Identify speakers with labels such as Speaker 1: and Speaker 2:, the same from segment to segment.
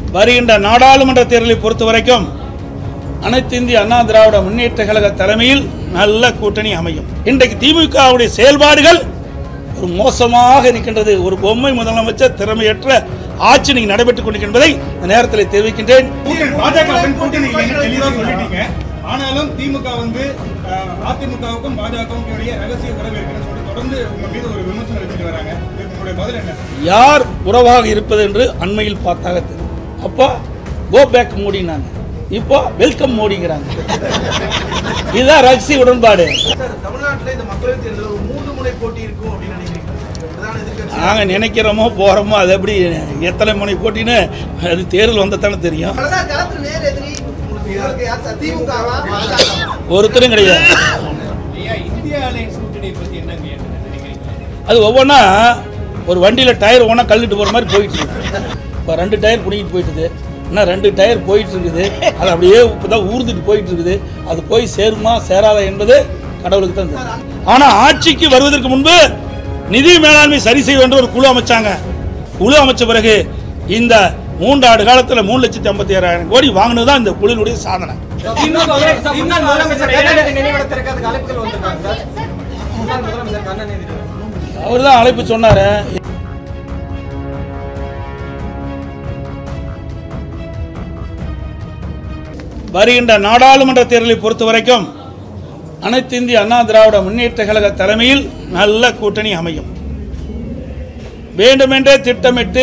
Speaker 1: வருகின்ற நாடாளுமன்ற தேர்தலை பொறுத்த வரைக்கும் அனைத்து இந்திய அண்ணா திராவிட முன்னேற்ற கழக தலைமையில் நல்ல கூட்டணி அமையும் இன்றைக்கு திமுகவுடைய செயல்பாடுகள் ஒரு மோசமாக இருக்கின்றது ஒரு பொம்மை முதலமைச்சர் திறமையற்ற ஆட்சி நீங்க நடைபெற்றுக் கொண்டிருக்கின்றதை இந்த நேரத்தில் தெரிவிக்கின்றேன்
Speaker 2: கூட்டணி பாஜகவுடன் கூட்டணி இல்லைன்னு தெளிவா சொல்லிட்டீங்க ஆனாலும் திமுக வந்து அஹ், அதிமுகவுக்கும் பாஜகவுக்கும் இடையே ரகசிய உறவு இருக்குன்னு சொல்லிட்டு தொடர்ந்து உங்க மீது ஒரு விமர்சனம் வச்சுட்டு வராங்க இதுக்கு உங்களுடைய பதில் என்ன
Speaker 1: யார் உறவாக இருப்பது என்று அண்மையில் பார்த்தாக தெரியும் அப்போ கோ பேக் மோடினாங்க இப்போ வெல்கம் மோடிங்கிறாங்க இதுதான் ரகசிய உடன்பாடு
Speaker 3: சார் தமிழ்நாட்டில் இந்த மக்களவைத் தேர்தலில் ஒரு மூன்று முனை போட்டி இருக்கும் அப்படின்னு நினைக்கிறீங்க பிரதான எதிர்க்கட்சி
Speaker 1: நாங்கள் நினைக்கிறோமோ போகிறோமோ அது எப்படி எத்தனை முனை போட்டின்னு அது தேர்தல் வந்ததானே தெரியும்
Speaker 3: அதான் களத்தில் நேர் எதிரி உங்களுக்கு யாருக்கு யார் சார் திமுகவா பாஜகவா
Speaker 1: ஒருத்தரும் கிடையாது
Speaker 2: இந்திய அலையன்ஸ் கூட்டணி பத்தி என்ன நினைக்கிறீங்க
Speaker 1: அது ஒவ்வொன்றா ஒரு வண்டியில் டயர் ஒவ்வொன்றா கல்லிட்டு போகிற மாதிரி போயிட்டு இருக்கு இப்போ ரெண்டு டயர் பிடிக்கிட்டு போயிட்டுது இன்னும் ரெண்டு டயர் போயிட்டு இருக்குது அது அப்படியே இப்போ தான் ஊர்ந்துட்டு போயிட்டு இருக்குது அது போய் சேருமா சேராதா என்பது கடவுளுக்கு தான் தெரியும் ஆனால் ஆட்சிக்கு வருவதற்கு முன்பு நிதி மேலாண்மை சரி செய்ய வேண்டும் ஒரு குழு அமைச்சாங்க குழு அமைச்ச பிறகு இந்த மூன்றாண்டு காலத்தில் மூணு லட்சத்தி ஐம்பத்தி ஏழாயிரம் கோடி வாங்கினது தான் இந்த குழுவினுடைய சாதனை
Speaker 4: முன்னாள் முதலமைச்சர் கருணாநிதி நினைவிடத்திற்கு அதுக்கு அழைப்புகள் வந்திருக்காங்க சார் முன்னாள் முதலமைச்சர் கருணாநிதி
Speaker 1: அவர் தான் அழைப்பு சொன்னார் வருகின்ற நாடாளுமன்ற தேர்தலை பொறுத்த வரைக்கும் அனைத்து இந்திய அண்ணா திராவிட முன்னேற்ற கழக தலைமையில் நல்ல கூட்டணி அமையும் வேண்டுமென்றே திட்டமிட்டு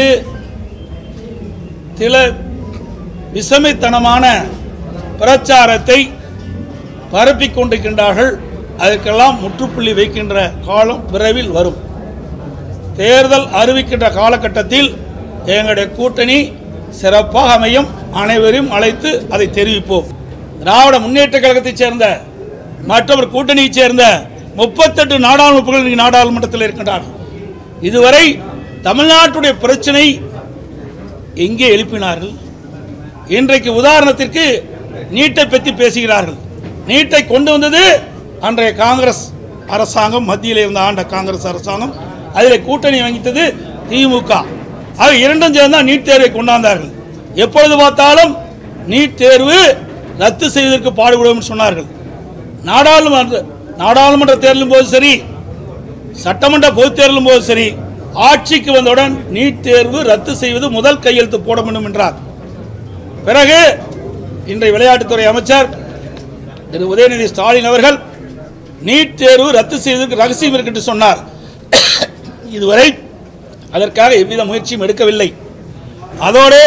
Speaker 1: சில விஷமைத்தனமான பிரச்சாரத்தை பரப்பிக் கொண்டிருக்கின்றார்கள் அதற்கெல்லாம் முற்றுப்புள்ளி வைக்கின்ற காலம் விரைவில் வரும் தேர்தல் அறிவிக்கின்ற காலகட்டத்தில் எங்களுடைய கூட்டணி சிறப்பாக அமையும் அனைவரையும் அழைத்து அதை தெரிவிப்போம் திராவிட முன்னேற்ற கழகத்தைச் சேர்ந்த மற்றவர் கூட்டணியைச் சேர்ந்த முப்பத்தெட்டு நாடாளுமன்றங்கள் இன்னைக்கு நாடாளுமன்றத்தில் இருக்கின்றார்கள் இதுவரை தமிழ்நாட்டுடைய பிரச்சனை எங்கே எழுப்பினார்கள் இன்றைக்கு உதாரணத்திற்கு நீட்டை பற்றி பேசுகிறார்கள் நீட்டை கொண்டு வந்தது அன்றைய காங்கிரஸ் அரசாங்கம் மத்தியில் இருந்த ஆண்ட காங்கிரஸ் அரசாங்கம் அதில் கூட்டணி வகித்தது திமுக ஆக இரண்டும் சேர்ந்து தான் நீட் தேர்வை கொண்டாந்தார்கள் எப்பொழுது பார்த்தாலும் நீட் தேர்வு ரத்து செய்வதற்கு பாடுபடும் சொன்னார்கள் நாடாளுமன்ற நாடாளுமன்ற தேர்தலும் போது சரி சட்டமன்ற பொதுத் தேர்தலும் போது சரி ஆட்சிக்கு வந்தவுடன் நீட் தேர்வு ரத்து செய்வது முதல் கையெழுத்து போட வேண்டும் என்றார் பிறகு இன்றைய விளையாட்டுத்துறை அமைச்சர் திரு உதயநிதி ஸ்டாலின் அவர்கள் நீட் தேர்வு ரத்து செய்வதற்கு ரகசியம் இருக்கு என்று சொன்னார் இதுவரை அதற்காக எவ்வித முயற்சியும் எடுக்கவில்லை அதோடு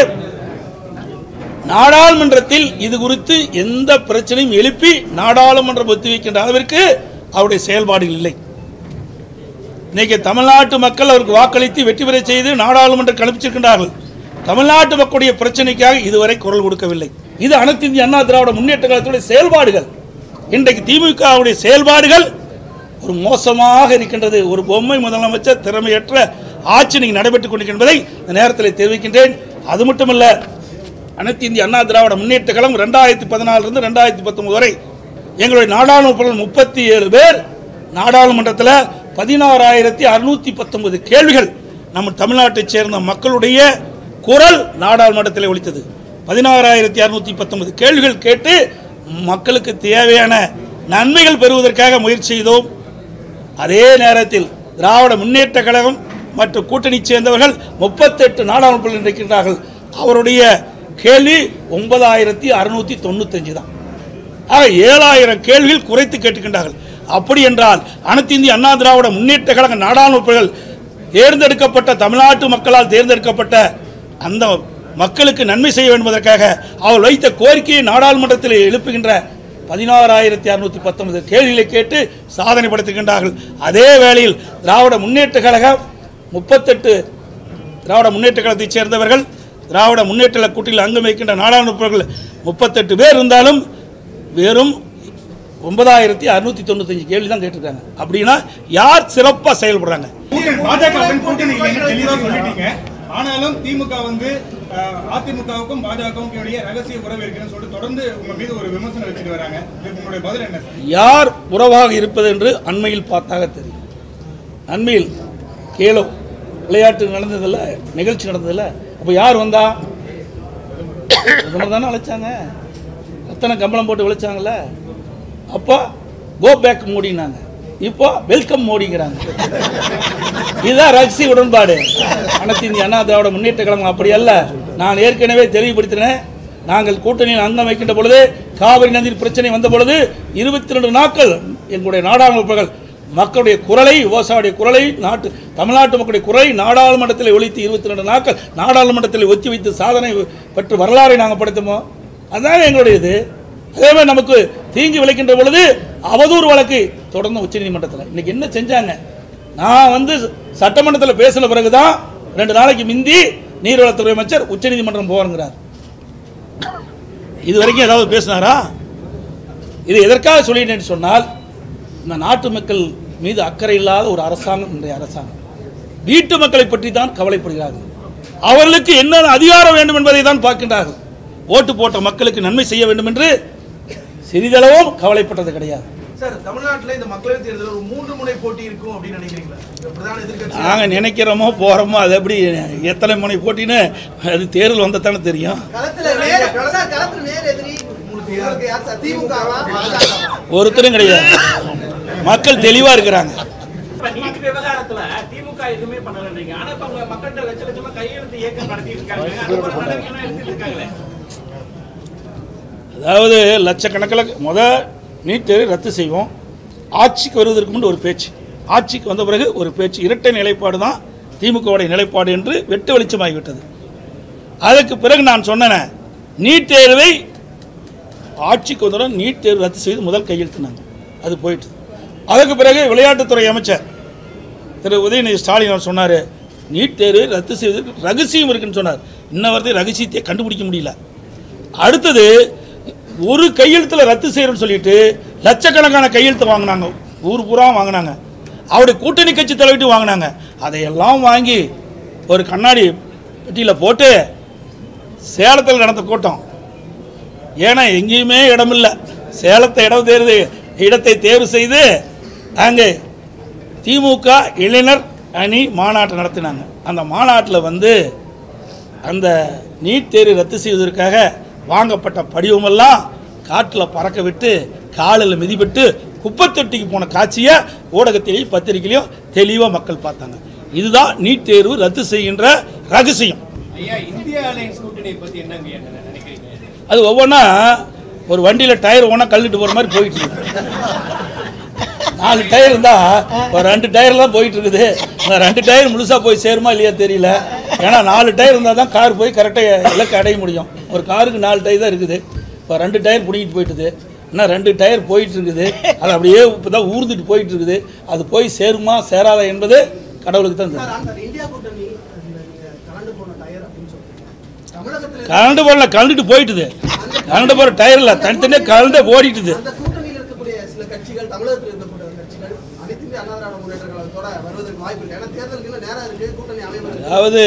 Speaker 1: நாடாளுமன்றத்தில் இது குறித்து எந்த பிரச்சனையும் எழுப்பி நாடாளுமன்றம் ஒத்திவைக்கின்ற அளவிற்கு அவருடைய செயல்பாடுகள் இல்லை இன்னைக்கு தமிழ்நாட்டு மக்கள் அவருக்கு வாக்களித்து வெற்றி பெற செய்து நாடாளுமன்றம் அனுப்பிச்சிருக்கின்றார்கள் தமிழ்நாட்டு மக்களுடைய பிரச்சனைக்காக இதுவரை குரல் கொடுக்கவில்லை இது அனைத்து இந்திய அண்ணா திராவிட முன்னேற்ற கழகத்துடைய செயல்பாடுகள் இன்றைக்கு திமுகவுடைய செயல்பாடுகள் ஒரு மோசமாக இருக்கின்றது ஒரு பொம்மை முதலமைச்சர் திறமையற்ற ஆட்சி நீங்க நடைபெற்றுக் கொண்டிருக்கின்றதை இந்த நேரத்தில் தெரிவிக்கின்றேன் அது மட்டுமல்ல அனைத்து இந்திய அண்ணா திராவிட முன்னேற்ற கழகம் ரெண்டாயிரத்தி பதினாலிருந்து ரெண்டாயிரத்தி பத்தொன்பது வரை எங்களுடைய நாடாளுமன்ற முப்பத்தி ஏழு பேர் நாடாளுமன்றத்தில் பதினாறாயிரத்தி அறுநூத்தி பத்தொன்பது கேள்விகள் நம்ம தமிழ்நாட்டைச் சேர்ந்த மக்களுடைய குரல் நாடாளுமன்றத்தில் ஒலித்தது பதினாறாயிரத்தி அறுநூத்தி பத்தொன்பது கேள்விகள் கேட்டு மக்களுக்கு தேவையான நன்மைகள் பெறுவதற்காக முயற்சி செய்தோம் அதே நேரத்தில் திராவிட முன்னேற்ற கழகம் மற்றும் கூட்டணி சேர்ந்தவர்கள் முப்பத்தெட்டு நாடாளுமன்றத்தில் இருக்கின்றார்கள் அவருடைய கேள்வி ஒன்பதாயிரத்தி அறுநூத்தி தொண்ணூத்தஞ்சு தான் ஆக ஏழாயிரம் கேள்விகள் குறைத்து கேட்டுக்கின்றார்கள் அப்படி என்றால் அனைத்து இந்திய அண்ணா திராவிட முன்னேற்ற கழக நாடாளுமன்றங்கள் தேர்ந்தெடுக்கப்பட்ட தமிழ்நாட்டு மக்களால் தேர்ந்தெடுக்கப்பட்ட அந்த மக்களுக்கு நன்மை செய்ய வேண்டும் என்பதற்காக அவர் வைத்த கோரிக்கையை நாடாளுமன்றத்தில் எழுப்புகின்ற பதினாறாயிரத்தி அறுநூத்தி பத்தொன்பது கேள்விகளை கேட்டு சாதனை படுத்துகின்றார்கள் அதே வேளையில் திராவிட முன்னேற்ற கழகம் முப்பத்தெட்டு திராவிட முன்னேற்ற கழகத்தைச் சேர்ந்தவர்கள் திராவிட முன்னேற்ற கழக கூட்டில் அங்கம் வைக்கின்ற நாடாளுமன்றங்கள் முப்பத்தெட்டு பேர் இருந்தாலும் வெறும் ஒன்பதாயிரத்தி அறுநூத்தி தொண்ணூத்தஞ்சு கேள்வி தான் கேட்டிருக்காங்க அப்படின்னா யார் சிறப்பாக செயல்படுறாங்க
Speaker 2: கூட்டணி பாஜகவுடன் கூட்டணி இல்லைன்னு தெளிவா சொல்லிட்டீங்க ஆனாலும் திமுக வந்து அஹ், அதிமுகவுக்கும் பாஜகவுக்கும் இடையே ரகசிய உறவு இருக்குன்னு சொல்லிட்டு தொடர்ந்து உங்க மீது ஒரு விமர்சனம் வச்சுட்டு வராங்க இதுக்கு உங்களுடைய பதில் என்ன
Speaker 1: யார் உறவாக இருப்பது என்று அண்மையில் பார்த்தாக தெரியும் அண்மையில் கேலோ விளையாட்டு நடந்ததில்ல நிகழ்ச்சி நடந்ததில்ல அப்போ யார் வந்தா பிரதமர் தானே அழைச்சாங்க ரத்தன கம்பளம் போட்டு விழிச்சாங்கல்ல அப்போ கோ பேக் மோடினாங்க இப்போ வெல்கம் மோடிங்கிறாங்க இதுதான் ரகசிய உடன்பாடு அனைத்து இந்திய அண்ணா திராவிட முன்னேற்ற கழகம் அப்படி அல்ல நான் ஏற்கனவே தெளிவுபடுத்தினேன் நாங்கள் கூட்டணியில் அங்கம் வைக்கின்ற பொழுது காவிரி நதியில் பிரச்சனை வந்த பொழுது இருபத்தி ரெண்டு நாட்கள் எங்களுடைய நாடாளுமன்றங்கள் மக்களுடைய குரலை விவசாயியுடைய குரலை நாட்டு தமிழ்நாட்டு மக்களுடைய குரலை நாடாளுமன்றத்தில் ஒழித்து இருபத்தி ரெண்டு நாட்கள் நாடாளுமன்றத்தில் ஒத்தி வைத்து சாதனை பெற்று வரலாறை நாங்கள் படுத்துமோ அதுதான் எங்களுடைய இது அதே மாதிரி நமக்கு தீங்கு விளைக்கின்ற பொழுது அவதூறு வழக்கு தொடர்ந்து உச்சநீதிமன்றத்தில் இன்னைக்கு என்ன செஞ்சாங்க நான் வந்து சட்டமன்றத்தில் பேசின பிறகுதான் ரெண்டு நாளைக்கு மிந்தி நீர்வளத்துறை அமைச்சர் உச்சநீதிமன்றம் போவாருங்கிறார் இது வரைக்கும் ஏதாவது பேசினாரா இது எதற்காக சொல்லிட்டேன்னு சொன்னால் இந்த நாட்டு மக்கள் மீது அக்கறை இல்லாத ஒரு அரசாங்கம் இன்றைய அரசாங்கம் வீட்டு மக்களை பற்றி தான் கவலைப்படுகிறார்கள் அவர்களுக்கு என்ன அதிகாரம் வேண்டும் என்பதை தான் பார்க்கின்றார்கள் ஓட்டு போட்ட மக்களுக்கு நன்மை செய்ய வேண்டும் என்று சிறிதளவும் கவலைப்பட்டது கிடையாது
Speaker 3: சார் தமிழ்நாட்டுல இந்த மக்களவைத் தேர்தலில் ஒரு மூன்று முனை போட்டி இருக்கும் அப்படின்னு நினைக்கிறீங்களா இந்த பிரதான எதிர்க்கட்சி
Speaker 1: நாங்கள் நினைக்கிறோமோ போகிறோமோ அது எப்படி எத்தனை முனை போட்டின்னு அது தேர்தல் வந்தால் தானே தெரியும்
Speaker 5: களத்துல நேர் சார், களத்துல நேர் எதிரி உங்களுக்கு யார் சார் திமுகவா பாஜகவா
Speaker 1: ஒருத்தரும் கிடையாது மக்கள் தெளிவாக இருக்கிறாங்க
Speaker 4: இப்ப நீட் விவகாரத்துல திமுக எதுவுமே பண்ணலன்றீங்க ஆனா இப்ப உங்க மக்கள்கிட்ட லட்ச லட்சமா கையெழுத்து இயக்கம் நடத்திட்டு இருக்காங்க அது ஒரு நடவடிக்கை எடுத்துட்டு இருக்காங்களே
Speaker 1: அதாவது லட்சக்கணக்கில் முத நீட் தேர்வை ரத்து செய்வோம் ஆட்சிக்கு வருவதற்கு முன்பு ஒரு பேச்சு ஆட்சிக்கு வந்த பிறகு ஒரு பேச்சு இரட்டை நிலைப்பாடு தான் திமுகவுடைய நிலைப்பாடு என்று வெட்டு வெளிச்சமாகிவிட்டது அதற்கு பிறகு நான் சொன்னேன் நீட் தேர்வை ஆட்சிக்கு வந்தவுடன் நீட் தேர்வு ரத்து செய்து முதல் கையெழுத்தினாங்க அது போயிட்டு அதுக்கு பிறகு விளையாட்டுத்துறை அமைச்சர் திரு உதயநிதி ஸ்டாலின் அவர் சொன்னார் நீட் தேர்வை ரத்து செய்வதற்கு ரகசியம் இருக்குன்னு சொன்னார் இன்ன வரைக்கும் ரகசியத்தை கண்டுபிடிக்க முடியல அடுத்தது ஒரு கையெழுத்தில் ரத்து செய்யறோம்னு சொல்லிட்டு லட்சக்கணக்கான கையெழுத்து வாங்கினாங்க ஊர் பூரா வாங்கினாங்க அவருடைய கூட்டணி கட்சி தலைவிட்டு வாங்கினாங்க அதையெல்லாம் வாங்கி ஒரு கண்ணாடி பெட்டியில் போட்டு சேலத்தில் நடந்த கூட்டம் ஏன்னா எங்கேயுமே இடமில்லை சேலத்தை இடம் தேர்வு இடத்தை தேர்வு செய்து அங்கே திமுக இளைஞர் அணி மாநாட்டை நடத்தினாங்க அந்த மாநாட்டில் வந்து அந்த நீட் தேர்வை ரத்து செய்வதற்காக வாங்கப்பட்ட படிவமெல்லாம் காட்டில் பறக்க விட்டு காலில் மிதிபட்டு குப்பத்தொட்டிக்கு போன காட்சியை ஊடகத்திலையும் பத்திரிகையிலையும் தெளிவாக மக்கள் பார்த்தாங்க இதுதான் நீட் தேர்வு ரத்து செய்கின்ற ரகசியம்
Speaker 6: ஐயா இந்திய அலையன்ஸ் கூட்டணியை பத்தி என்னங்க என்ன நினைக்கிறீங்க
Speaker 1: அது ஒவ்வொன்றா ஒரு வண்டியில் டயர் ஒவ்வொன்றா கழுவிட்டு போகிற மாதிரி போயிட்டு இருக்கு நாலு டயர் இருந்தா ஒரு ரெண்டு டயர் தான் போயிட்டு இருக்குது அந்த ரெண்டு டயர் முழுசா போய் சேருமா இல்லையா தெரியல ஏன்னா நாலு டயர் இருந்தால் தான் கார் போய் கரெக்டாக இலக்கு அடைய முடியும் ஒரு காருக்கு நாலு டயர் தான் இருக்குது இப்போ ரெண்டு டயர் பிடிக்கிட்டு போயிட்டுது இன்னும் ரெண்டு டயர் போயிட்டு இருக்குது அது அப்படியே இப்போ தான் ஊர்ந்துட்டு போயிட்டு இருக்குது அது போய் சேருமா சேராதா என்பது கடவுளுக்கு தான் தெரியும்
Speaker 5: சார் அந்த இந்தியா கூட்டணி அந்த நீங்க கலந்து போன டயர் அப்படின்னு சொல்றீங்க தமிழகத்துல
Speaker 1: கரண்ட் போடல கலந்துட்டு போயிட்டுது கரண்ட் போகிற டயரில் தனித்தனியாக கலந்து ஓடிட்டுது
Speaker 5: அந்த கூட்டணியில் இருக்கக்கூடிய சில கட்சிகள் தமிழகத்தில் இருக்கக்கூடிய கட்சிகள் அனைத்து இந்திய அண்ணா திராவிட முன்னேற்ற கழகத்தோட வருவதற்கு வாய்ப்பு இருக்கு ஏன்னா தேர்தலுக்கு இன்னும் நேரம் இருக்கு கூட்டணி அமைப்பு
Speaker 1: அதாவது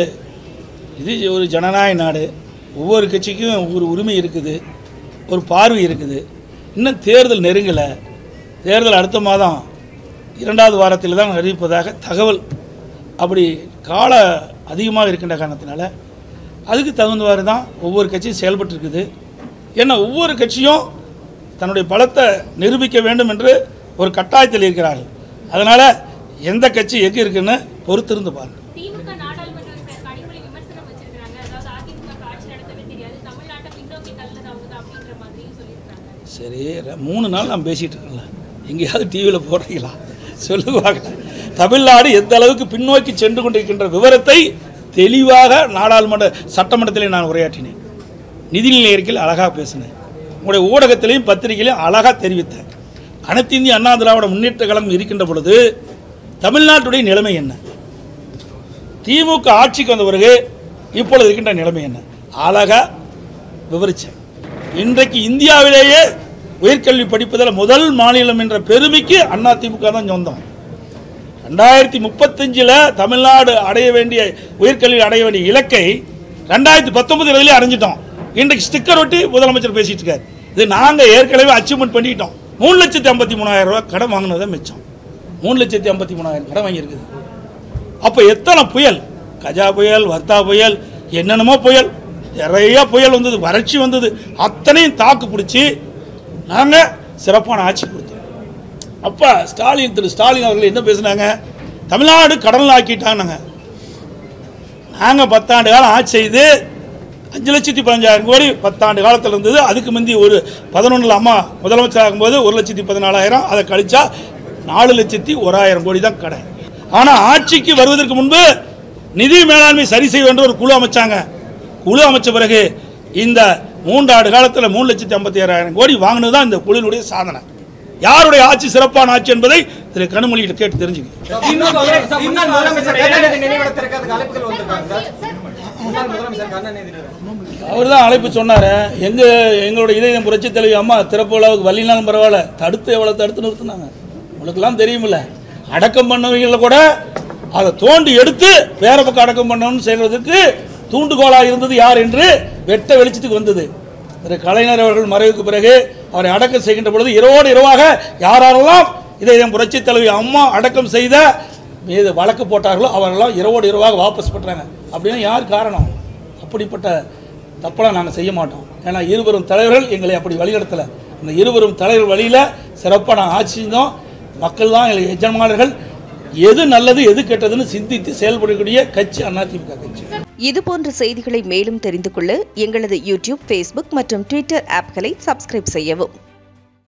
Speaker 1: இது ஒரு ஜனநாயக நாடு ஒவ்வொரு கட்சிக்கும் ஒவ்வொரு உரிமை இருக்குது ஒரு பார்வை இருக்குது இன்னும் தேர்தல் நெருங்கலை தேர்தல் அடுத்த மாதம் இரண்டாவது வாரத்தில் தான் அறிவிப்பதாக தகவல் அப்படி கால அதிகமாக இருக்கின்ற காரணத்தினால அதுக்கு தகுந்தவாறு தான் ஒவ்வொரு கட்சியும் செயல்பட்டு இருக்குது ஏன்னா ஒவ்வொரு கட்சியும் தன்னுடைய பலத்தை நிரூபிக்க வேண்டும் என்று ஒரு கட்டாயத்தில் இருக்கிறார்கள் அதனால் எந்த கட்சி எங்கே இருக்குன்னு பொறுத்திருந்து பாருங்கள்
Speaker 7: திமுக நாடாளுமன்ற உறுப்பினர் கனிமொழி விமர்சனம் வச்சிருக்காங்க அதாவது அதிமுக ஆட்சி நடத்தவே தெரியாது தமிழ்நாட்டை பின்னோக்கி தள்ளுறதாவுது அப்படின்ற மாதிரியும் சொல்லியிருக்காங்க
Speaker 1: சரி ர- மூணு நாள் நான் பேசிகிட்டு இருக்கேன்ல எங்கேயாவது டிவியில் போடுறீங்களா சொல்லுவாங்க தமிழ்நாடு எந்த அளவுக்கு பின்னோக்கி சென்று கொண்டிருக்கின்ற விவரத்தை தெளிவாக நாடாளுமன்ற சட்டமன்றத்திலே நான் உரையாற்றினேன் நிதிநிலை அறிக்கையில் அழகாக பேசினேன் உங்களுடைய ஊடகத்திலையும் பத்திரிகையிலையும் அழகாக தெரிவித்தேன் அனைத்து இந்திய அண்ணா திராவிட முன்னேற்ற கழகம் இருக்கின்ற பொழுது தமிழ்நாட்டுடைய நிலைமை என்ன திமுக ஆட்சிக்கு வந்த பிறகு இப்பொழுது இருக்கின்ற நிலைமை என்ன அழகா விவரிச்சேன் இன்றைக்கு இந்தியாவிலேயே உயர்கல்வி படிப்பதில் முதல் மாநிலம் என்ற பெருமைக்கு அண்ணா திமுக தான் சொந்தம் ரெண்டாயிரத்தி முப்பத்தஞ்சில் தமிழ்நாடு அடைய வேண்டிய உயர்கல்வி அடைய வேண்டிய இலக்கை ரெண்டாயிரத்தி பத்தொன்பது இருபதுலேயே அடைஞ்சிட்டோம் இன்றைக்கு ஸ்டிக்கர் ஒட்டி முதலமைச்சர் பேசிட்டு இருக்காரு இது நாங்கள் ஏற்கனவே அச்சீவ்மெண்ட் பண்ணிட்டோம் மூணு லட்சத்தி ஐம்பத்தி மூணாயிரம் ரூபாய் கடன் வாங்கினதை மிச்சம் மூணு லட்சத்தி ஐம்பத்தி மூணாயிரம் கடன் வாங்கியிருக்குது அப்போ எத்தனை புயல் கஜா புயல் வர்த்தா புயல் என்னென்னமோ புயல் நிறைய புயல் வந்தது வறட்சி வந்தது அத்தனையும் தாக்கு பிடிச்சி நாங்கள் சிறப்பான ஆட்சி கொடுத்தோம் அப்போ ஸ்டாலின் திரு ஸ்டாலின் அவர்கள் என்ன பேசுனாங்க தமிழ்நாடு கடனில் ஆக்கிட்டாங்க நாங்கள் பத்தாண்டு காலம் ஆட்சி செய்து அஞ்சு லட்சத்தி பதினஞ்சாயிரம் கோடி பத்தாண்டு காலத்தில் இருந்தது அதுக்கு முந்தி ஒரு பதினொன்றில் அம்மா முதலமைச்சர் ஆகும்போது ஒரு லட்சத்தி பதினாலாயிரம் அதை கழிச்சா நாலு லட்சத்தி ஓராயிரம் கோடி தான் கடன் ஆனால் ஆட்சிக்கு வருவதற்கு முன்பு நிதி மேலாண்மை சரி செய்ய வேண்டும் ஒரு குழு அமைச்சாங்க குழு அமைச்ச பிறகு இந்த மூன்றாண்டு காலத்தில் மூணு லட்சத்தி ஐம்பத்தி ஏழாயிரம் கோடி வாங்கினது தான் இந்த குழுவினுடைய சாதனை யாருடைய ஆட்சி சிறப்பான ஆட்சி என்பதை திரு கனிமொழிகிட்ட கேட்டு தெரிஞ்சுக்க
Speaker 6: முன்னாள் முதலமைச்சர் கருணாநிதி நினைவிடத்திற்கு அதுக்கு அழைப்புகள் வந்திருக்காங்க சார் முன்னாள் முதலமைச்சர் கருணாநிதி
Speaker 1: அவர் தான் அழைப்பு சொன்னார் எங்க எங்களோட இதயம் புரட்சி தலைவி அம்மா திறப்பு விழாவுக்கு வள்ளினாலும் பரவாயில்ல தடுத்து எவ்வளோ தடுத்து நிறுத்தினாங்க உங்களுக்கெல்லாம் தெரியுமில்ல அடக்கம் பண்ணவங்களில் கூட அதை தோண்டி எடுத்து வேற பக்கம் அடக்கம் பண்ணணும்னு செய்வதற்கு தூண்டுகோலாக இருந்தது யார் என்று வெட்ட வெளிச்சத்துக்கு வந்தது திரு கலைஞர் அவர்கள் மறைவுக்கு பிறகு அவரை அடக்கம் செய்கின்ற பொழுது இரவோடு இரவாக யாரெல்லாம் இதயம் புரட்சி தலைவி அம்மா அடக்கம் செய்த மீது வழக்கு போட்டார்களோ அவரெல்லாம் இரவோடு இரவாக வாபஸ் பெற்றாங்க அப்படின்னா யார் காரணம் அப்படிப்பட்ட தப்பெல்லாம் நாங்கள் செய்ய மாட்டோம் ஏன்னா இருவரும் தலைவர்கள் எங்களை அப்படி வழிநடத்தலை அந்த இருவரும் தலைவர் வழியில் சிறப்பாக நாங்கள் ஆட்சி செஞ்சோம் மக்கள் தான் எங்களை எஜமானர்கள் எது நல்லது எது கெட்டதுன்னு சிந்தித்து செயல்படக்கூடிய கட்சி அதிமுக கட்சி
Speaker 8: இதுபோன்ற செய்திகளை மேலும் தெரிந்து கொள்ள எங்களது யூடியூப் ஃபேஸ்புக் மற்றும் ட்விட்டர் ஆப்களை சப்ஸ்கிரைப் செய்யவும்